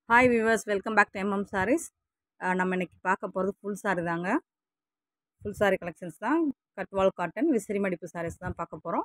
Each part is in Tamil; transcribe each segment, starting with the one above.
hi viewers welcome back to MM saris நம்ம இன்னைக்கு பார்க்க போகிறது ஃபுல் சாரி தாங்க ஃபுல் சாரி கலெக்ஷன்ஸ் தான் கட்வால் காட்டன் விசிறி மடிப்பு சாரீஸ் தான் பார்க்க போகிறோம்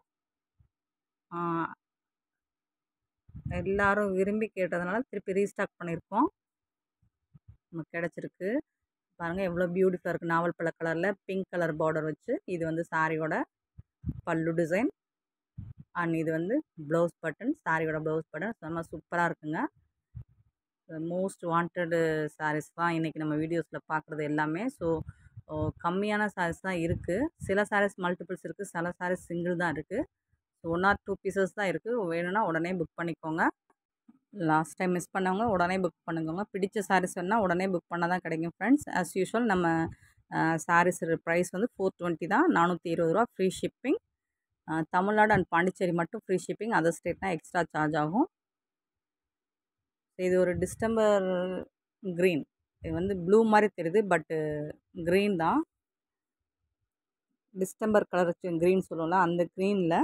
எல்லாரும் விரும்பி கேட்டதுனால திருப்பி ரீஸ்டாக் பண்ணியிருக்கோம் நமக்கு கிடச்சிருக்கு பாருங்கள் எவ்வளோ பியூட்டிஃபுல்லாக இருக்குது நாவல் பழ கலரில் பிங்க் கலர் பார்டர் வச்சு இது வந்து சாரியோட பல்லு டிசைன் அண்ட் இது வந்து ப்ளவுஸ் பட்டன் சாரியோட ப்ளவுஸ் பட்டன் செம்ம சூப்பராக இருக்குங்க மோஸ்ட் வாண்டடு சாரீஸ் தான் இன்றைக்கி நம்ம வீடியோஸில் பார்க்குறது எல்லாமே ஸோ கம்மியான சாரீஸ் தான் இருக்குது சில சாரீஸ் மல்டிபிள்ஸ் இருக்குது சில சாரீஸ் சிங்கிள் தான் இருக்குது so one or two pieces தான் இருக்குது வேணும்னா உடனே புக் பண்ணிக்கோங்க லாஸ்ட் டைம் மிஸ் பண்ணவங்க உடனே புக் பண்ணுங்கோங்க பிடிச்ச சாரீஸ் வேணால் உடனே புக் பண்ணால் தான் கிடைக்கும் ஃப்ரெண்ட்ஸ் ஆஸ் யூஷுவல் நம்ம சாரீஸ் ப்ரைஸ் வந்து ஃபோர் டுவெண்ட்டி தான் நானூற்றி இருபது ரூபா free shipping Tamil Nadu and Pondicherry மட்டும் ஃப்ரீ ஷிப்பிங் அதர் ஸ்டேட்னால் எக்ஸ்ட்ரா சார்ஜ் ஆகும் இது ஒரு டிஸ்டம்பர் க்ரீன் இது வந்து ப்ளூ மாதிரி தெரியுது பட்டு க்ரீன் தான் டிஸ்டம்பர் கலர் வச்சு க்ரீன் சொல்லுவோம்ல அந்த க்ரீனில்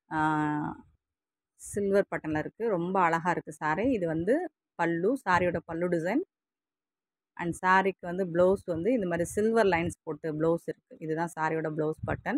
சில்வர் பட்டனில் இருக்குது ரொம்ப அழகாக இருக்குது சாரீ இது வந்து பல்லு சாரியோட பல்லு டிசைன் அண்ட் சாரிக்கு வந்து ப்ளவுஸ் வந்து இந்த மாதிரி சில்வர் லைன்ஸ் போட்டு ப்ளவுஸ் இருக்குது இதுதான் சாரியோட ப்ளவுஸ் பட்டன்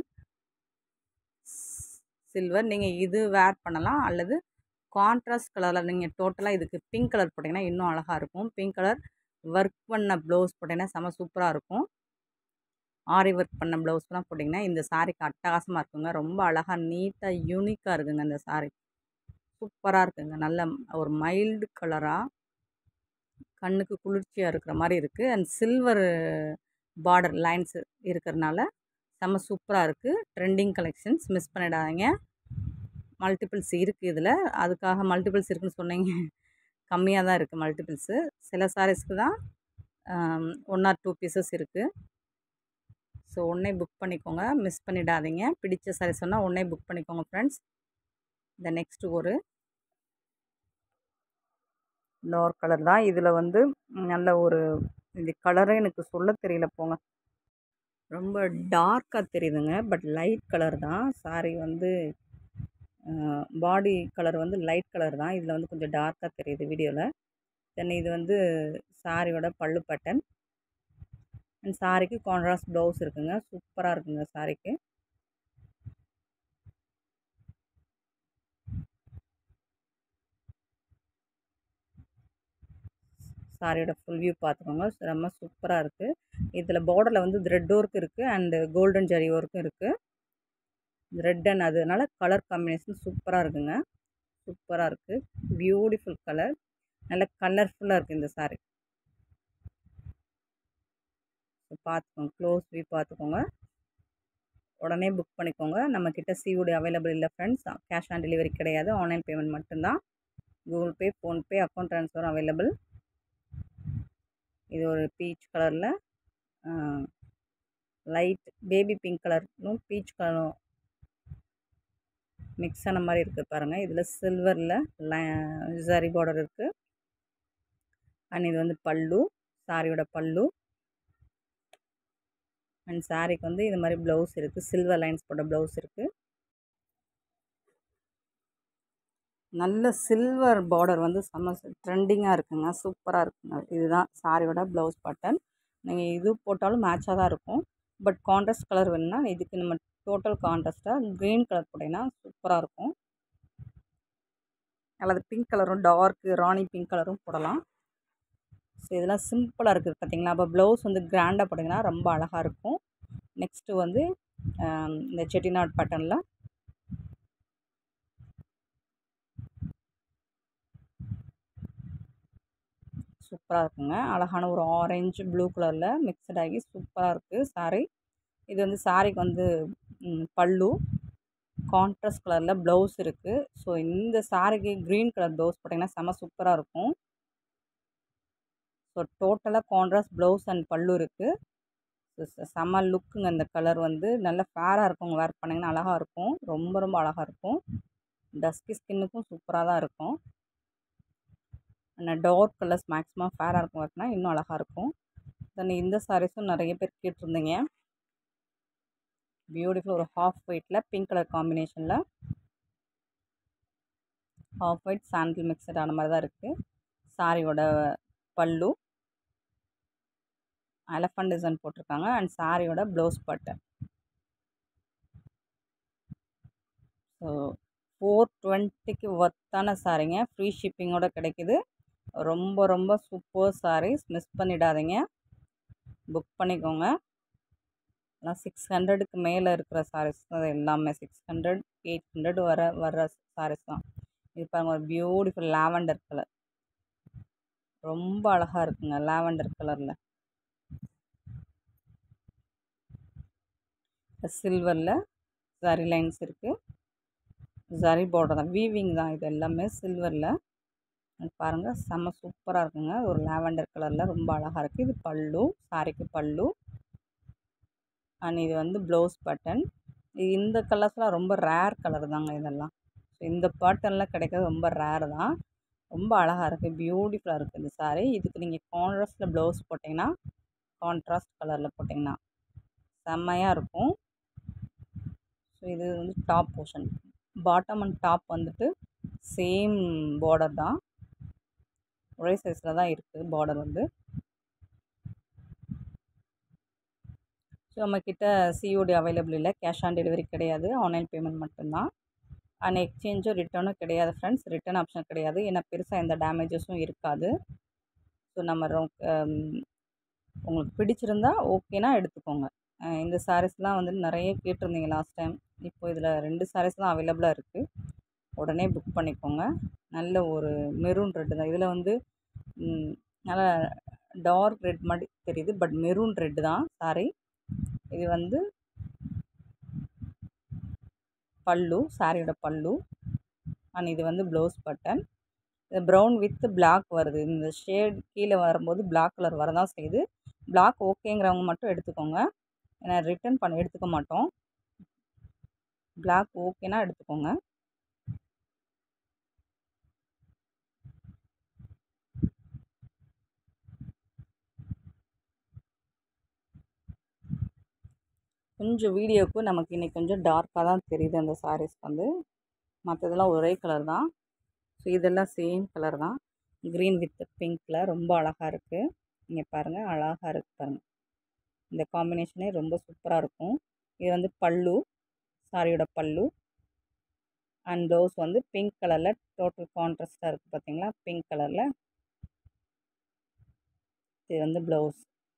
சில்வர் நீங்கள் இது வேர் பண்ணலாம் அல்லது கான்ட்ராஸ்ட் கலரில் நீங்கள் டோட்டலாக இதுக்கு பிங்க் கலர் போட்டிங்கன்னா இன்னும் அழகாக இருக்கும் பிங்க் கலர் ஒர்க் பண்ண ப்ளவுஸ் போட்டிங்கன்னா செம சூப்பராக இருக்கும் ஆரி ஒர்க் பண்ண ப்ளவுஸ்லாம் போட்டிங்கன்னா இந்த சாரீக்கு அட்டகாசமாக இருக்குங்க ரொம்ப அழகாக நீட்டாக யூனிக்காக இருக்குங்க இந்த சாரீ சூப்பராக இருக்குங்க நல்ல ஒரு மைல்டு கலராக கண்ணுக்கு குளிர்ச்சியாக இருக்கிற மாதிரி இருக்குது அண்ட் சில்வர் பார்டர் லைன்ஸ் இருக்கிறனால செம்ம சூப்பராக இருக்குது ட்ரெண்டிங் கலெக்ஷன்ஸ் மிஸ் பண்ணிடாதீங்க மல்டிபிள்ஸ் இருக்குது இதில் அதுக்காக மல்டிபிள்ஸ் இருக்குன்னு சொன்னீங்க கம்மியாக தான் இருக்குது மல்டிபிள்ஸு சில சாரீஸ்க்கு தான் ஒன் ஆர் டூ பீசஸ் இருக்குது ஸோ ஒன்றே புக் பண்ணிக்கோங்க மிஸ் பண்ணிடாதீங்க பிடிச்ச சாரீஸ் சொன்னால் ஒன்றே புக் பண்ணிக்கோங்க ஃப்ரெண்ட்ஸ் இந்த நெக்ஸ்ட்டு ஒரு டார்க் கலர் தான் இதில் வந்து நல்ல ஒரு இது கலரே எனக்கு சொல்ல தெரியல போங்க ரொம்ப டார்க்காக தெரியுதுங்க பட் லைட் கலர் தான் சாரீ வந்து பாடி கலர் வந்து லைட் கலர் தான் இதில் வந்து கொஞ்சம் டார்க்காக தெரியுது வீடியோவில் தென் இது வந்து சாரியோட பல்லு பட்டன் அண்ட் சாரிக்கு கான்ட்ராஸ்ட் ப்ளவுஸ் இருக்குங்க சூப்பராக இருக்குங்க சாரிக்கு சாரியோட ஃபுல் வியூ பார்த்துக்கோங்க ரொம்ப சூப்பராக இருக்குது இதில் பார்டரில் வந்து த்ரெட் ஒர்க் இருக்குது அண்டு கோல்டன் ஜரி ஒர்க்கும் இருக்குது ரெட் அண்ட் அதனால கலர் காம்பினேஷன் சூப்பராக இருக்குங்க சூப்பராக இருக்குது பியூட்டிஃபுல் கலர் நல்ல கலர்ஃபுல்லாக இருக்குது இந்த சாரீ பார்த்துக்கோங்க க்ளோஸ் வியூ பார்த்துக்கோங்க உடனே புக் பண்ணிக்கோங்க நம்மக்கிட்ட சிஓடி அவைலபிள் இல்லை ஃப்ரெண்ட்ஸ் கேஷ் ஆன் டெலிவரி கிடையாது ஆன்லைன் பேமெண்ட் மட்டும்தான் Google Pay PhonePe account transfer available இது ஒரு பீச் கலரில் லைட் பேபி பிங்க் கலரும் பீச் கலரும் மிக்ஸ் ஆன மாதிரி இருக்குது பாருங்கள் இதில் சில்வரில் ஜரி பார்டர் இருக்குது அண்ட் இது வந்து பல்லு சாரியோட பல்லு அண்ட் சாரிக்கு வந்து இது மாதிரி ப்ளவுஸ் இருக்குது சில்வர் லைன்ஸ் போட்ட ப்ளவுஸ் இருக்குது நல்ல சில்வர் பார்டர் வந்து செம்ம ட்ரெண்டிங்காக இருக்குங்க சூப்பராக இருக்குங்க இதுதான் சாரியோட ப்ளவுஸ் பட்டன் நீங்கள் இது போட்டாலும் மேட்சாக தான் இருக்கும் பட் கான்ட்ராஸ்ட் கலர் வேணும்னா இதுக்கு நம்ம டோட்டல் கான்ட்ராஸ்ட்டாக க்ரீன் கலர் போட்டிங்கன்னா சூப்பராக இருக்கும் அல்லது பிங்க் கலரும் டார்க்கு ராணி பிங்க் கலரும் போடலாம் ஸோ இதெல்லாம் சிம்பிளாக இருக்குது பார்த்தீங்களா அப்போ ப்ளவுஸ் வந்து கிராண்டாக போட்டிங்கன்னா ரொம்ப அழகாக இருக்கும் நெக்ஸ்ட்டு வந்து இந்த செட்டிநாட் பட்டனில் சூப்பராக இருக்குங்க அழகான ஒரு ஆரஞ்சு ப்ளூ கலரில் மிக்சட் ஆகி சூப்பராக இருக்குது சாரீ இது வந்து சாரீக்கு வந்து பல்லு கான்ட்ராஸ்ட் கலரில் ப்ளவுஸ் இருக்குது ஸோ இந்த சாரிக்கு க்ரீன் கலர் ப்ளவுஸ் போட்டிங்கன்னா செம்ம சூப்பராக இருக்கும் ஸோ டோட்டலாக கான்ட்ராஸ்ட் ப்ளவுஸ் அண்ட் பல்லு இருக்குது செம்ம லுக்குங்க இந்த கலர் வந்து நல்ல ஃபேராக இருக்கும் வேர் பண்ணிங்கன்னா அழகாக இருக்கும் ரொம்ப ரொம்ப அழகாக இருக்கும் டஸ்கி ஸ்கின்னுக்கும் சூப்பராக தான் இருக்கும் டார்க் கலர்ஸ் மேக்ஸிமம் ஃபேராக இருக்கும் வேர்னா இன்னும் அழகாக இருக்கும் தென் இந்த சாரீஸும் நிறைய பேர் கேட்டிருந்தீங்க பியூட்டிஃபுல் ஒரு ஹாஃப் ஒயிட்டில் பிங்க் கலர் காம்பினேஷனில் ஆஃப் ஒயிட் சாண்டில் மிக்சட் ஆன மாதிரி தான் இருக்குது சாரியோட பல்லு எலஃபண்ட் டிசைன் போட்டிருக்காங்க அண்ட் சாரியோட ப்ளவுஸ் பட்டன் ஸோ ஃபோர் டுவெண்ட்டிக்கு ஒர்த்தான சாரீங்க ஃப்ரீ ஷிப்பிங்கோட கிடைக்குது ரொம்ப ரொம்ப சூப்பர் சாரீஸ் மிஸ் பண்ணிடாதீங்க புக் பண்ணிக்கோங்க எல்லாம் சிக்ஸ் ஹண்ட்ரடுக்கு மேலே இருக்கிற சாரீஸ் தான் எல்லாமே சிக்ஸ் ஹண்ட்ரட் எயிட் ஹண்ட்ரட் வர வர்ற சாரீஸ் தான் இது பாருங்க ஒரு பியூட்டிஃபுல் லாவெண்டர் கலர் ரொம்ப அழகாக இருக்குங்க லாவெண்டர் கலரில் சில்வரில் சாரி லைன்ஸ் இருக்குது ஜரி பார்டர் தான் வீவிங் தான் இது எல்லாமே சில்வரில் பாருங்கள் செம்ம சூப்பராக இருக்குங்க ஒரு லாவெண்டர் கலரில் ரொம்ப அழகாக இருக்குது இது பல்லு சாரிக்கு பல்லு அண்ட் இது வந்து ப்ளவுஸ் பட்டன் இந்த கலர்ஸ்லாம் ரொம்ப ரேர் கலர் தாங்க இதெல்லாம் ஸோ இந்த பேட்டர்னில் கிடைக்கிறது ரொம்ப ரேர் தான் ரொம்ப அழகாக இருக்குது பியூட்டிஃபுல்லாக இருக்குது இந்த சாரீ இதுக்கு நீங்கள் கான்ட்ராஸ்டில் ப்ளவுஸ் போட்டிங்கன்னா கான்ட்ராஸ்ட் கலரில் போட்டிங்கன்னா செம்மையாக இருக்கும் ஸோ இது வந்து top portion bottom and top வந்துட்டு சேம் பார்டர் தான் ஒரே சைஸில் தான் இருக்குது பார்டர் வந்து ஸோ நம்மக்கிட்ட சிஓடி அவைலபிள் இல்லை கேஷ் ஆன் டெலிவரி கிடையாது ஆன்லைன் பேமெண்ட் மட்டும்தான் அண்ட் எக்ஸ்சேஞ்சும் ரிட்டர்னும் கிடையாது ஃப்ரெண்ட்ஸ் ரிட்டர்ன் ஆப்ஷன் கிடையாது ஏன்னா பெருசாக எந்த டேமேஜஸும் இருக்காது ஸோ நம்ம உங்களுக்கு பிடிச்சிருந்தா ஓகேனா எடுத்துக்கோங்க இந்த சாரீஸ்லாம் வந்து நிறைய கேட்டிருந்தீங்க லாஸ்ட் டைம் இப்போ இதில் ரெண்டு சாரீஸ் தான் அவைலபிளாக இருக்குது உடனே புக் பண்ணிக்கோங்க நல்ல ஒரு மெரூன் ரெட்டு தான் இதில் வந்து நல்லா டார்க் ரெட் மாதிரி தெரியுது பட் மெரூன் ரெட்டு தான் சாரி இது வந்து பல்லு சாரியோட பல்லு அண்ட் இது வந்து ப்ளவுஸ் பட்டன் இது ப்ரௌன் வித் பிளாக் வருது இந்த ஷேட் கீழே வரும்போது பிளாக் கலர் வரதான் செய்யுது பிளாக் ஓகேங்கிறவங்க மட்டும் எடுத்துக்கோங்க ஏன்னா ரிட்டன் பண்ண எடுத்துக்க மாட்டோம் பிளாக் ஓகேனா எடுத்துக்கோங்க கொஞ்சம் வீடியோவுக்கு நமக்கு இன்றைக்கி கொஞ்சம் டார்க்காக தான் தெரியுது அந்த சாரீஸ் வந்து மற்றதெல்லாம் ஒரே கலர் தான் ஸோ இதெல்லாம் சேம் கலர் தான் க்ரீன் வித் பிங்க்கில் ரொம்ப அழகாக இருக்குது நீங்கள் பாருங்கள் அழகாக இருக்குது பாருங்கள் இந்த காம்பினேஷனே ரொம்ப சூப்பராக இருக்கும் இது வந்து பல்லு சாரியோட பல்லு அண்ட் ப்ளவுஸ் வந்து பிங்க் கலரில் டோட்டல் கான்ட்ராஸ்டாக இருக்குது பார்த்தீங்களா பிங்க் கலரில் இது வந்து ப்ளவுஸ்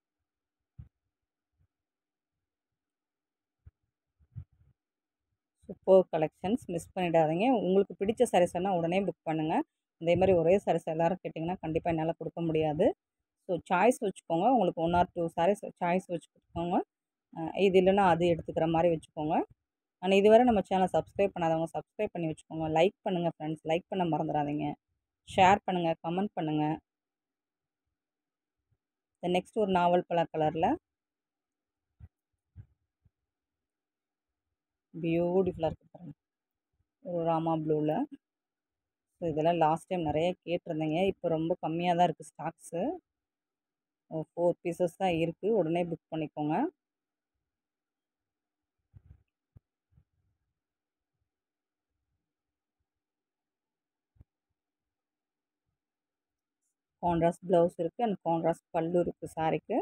சூப்பர் கலெக்ஷன்ஸ் மிஸ் பண்ணிடாதீங்க உங்களுக்கு பிடிச்ச சாரீஸ் வேணால் உடனே புக் பண்ணுங்கள் இதே மாதிரி ஒரே சாரீஸ் எல்லோரும் கேட்டிங்கன்னா கண்டிப்பாக என்னால் கொடுக்க முடியாது ஸோ சாய்ஸ் வச்சுக்கோங்க உங்களுக்கு one or two saris choice வச்சுக்கோங்க இது இல்லைன்னா அது எடுத்துக்கிற மாதிரி வச்சுக்கோங்க ஆனால் இதுவரை நம்ம சேனலை சப்ஸ்கிரைப் பண்ணாதவங்க சப்ஸ்கிரைப் பண்ணி வச்சுக்கோங்க லைக் பண்ணுங்கள் ஃப்ரெண்ட்ஸ் லைக் பண்ண மறந்துடாதீங்க ஷேர் பண்ணுங்கள் கமெண்ட் பண்ணுங்கள் நெக்ஸ்ட் ஒரு நாவல் பழ கலரில் பியூட்டிஃபுல்லாக இருக்குது பாருங்கள் ஒரு ராமா ப்ளூவில் ஸோ இதெல்லாம் லாஸ்ட் டைம் நிறைய கேட்டிருந்தீங்க இப்போ ரொம்ப கம்மியாக தான் இருக்குது ஸ்டாக்ஸு ஃபோர் பீசஸ் தான் இருக்குது உடனே புக் பண்ணிக்கோங்க கான்ட்ராஸ்ட் ப்ளவுஸ் இருக்குது அண்ட் கான்ட்ராஸ்ட் பல்லு இருக்குது சாரிக்கு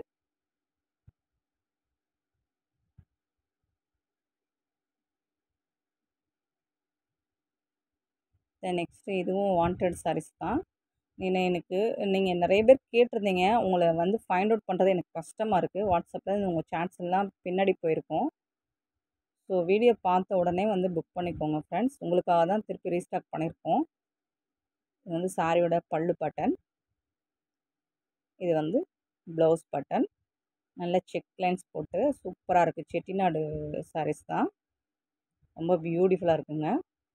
தென் நெக்ஸ்ட்டு இதுவும் வாண்டட் சாரீஸ் தான் நீங்கள் எனக்கு நீங்கள் நிறைய பேர் கேட்டிருந்தீங்க உங்களை வந்து ஃபைண்ட் அவுட் பண்ணுறது எனக்கு கஷ்டமாக இருக்குது வாட்ஸ்அப்பில் உங்கள் சாட்ஸ் எல்லாம் பின்னாடி போயிருக்கோம் ஸோ வீடியோ பார்த்த உடனே வந்து புக் பண்ணிக்கோங்க ஃப்ரெண்ட்ஸ் உங்களுக்காக தான் திருப்பி ரீஸ்டாக் பண்ணியிருக்கோம் இது வந்து சாரியோட பல்லு பட்டன் இது வந்து ப்ளவுஸ் பட்டன் நல்ல செக் லைன்ஸ் போட்டு சூப்பராக இருக்குது செட்டிநாடு சாரீஸ் தான் ரொம்ப பியூட்டிஃபுல்லாக இருக்குங்க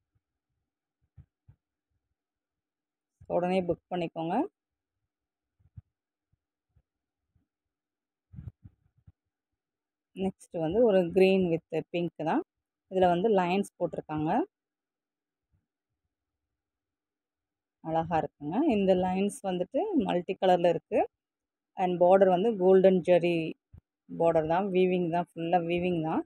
உடனே புக் பண்ணிக்கோங்க நெக்ஸ்ட்டு வந்து ஒரு க்ரீன் வித் பிங்க் தான் இதில் வந்து லைன்ஸ் போட்டிருக்காங்க அழகாக இருக்குங்க இந்த லைன்ஸ் வந்துட்டு மல்டி கலரில் இருக்குது அண்ட் பார்டர் வந்து கோல்டன் ஜெரி பார்டர் தான் வீவிங் தான் ஃபுல்லாக வீவிங் தான்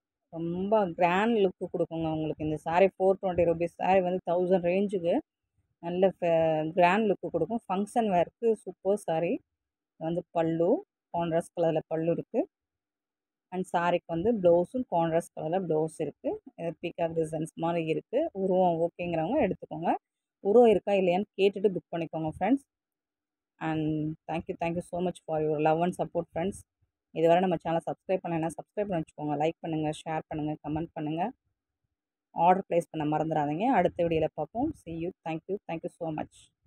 ரொம்ப கிராண்ட் லுக்கு கொடுக்குங்க உங்களுக்கு இந்த sari four twenty rupees sari வந்து தௌசண்ட் ரேஞ்சுக்கு நல்ல கிராண்ட் லுக்கு கொடுக்கும் ஃபங்க்ஷன் வேர்க்கு சூப்பர் சாரீ வந்து பல்லு கான்ட்ராஸ்ட் கலரில் பல்லு இருக்குது அண்ட் சாரிக்கு வந்து ப்ளவுஸும் கான்ட்ராஸ்ட் கலரில் ப்ளவுஸ் இருக்குது பீகாக் டிசைன்ஸ் மாதிரி இருக்குது உருவம் ஓகேங்கிறவங்க எடுத்துக்கோங்க உருவம் இருக்கா இல்லையான்னு கேட்டுட்டு புக் பண்ணிக்கோங்க friends and thank you thank you so much for your love and support friends இதுவரை நம்ம சேனலை சப்ஸ்கிரைப் பண்ணலைன்னா சப்ஸ்கிரைப் பண்ணி வச்சுக்கோங்க லைக் பண்ணுங்கள் ஷேர் பண்ணுங்கள் கமெண்ட் பண்ணுங்கள் ஆர்டர் ப்ளேஸ் பண்ண மறந்துடாதீங்க அடுத்த வீடியோவில் பார்ப்போம் see you thank you thank you so much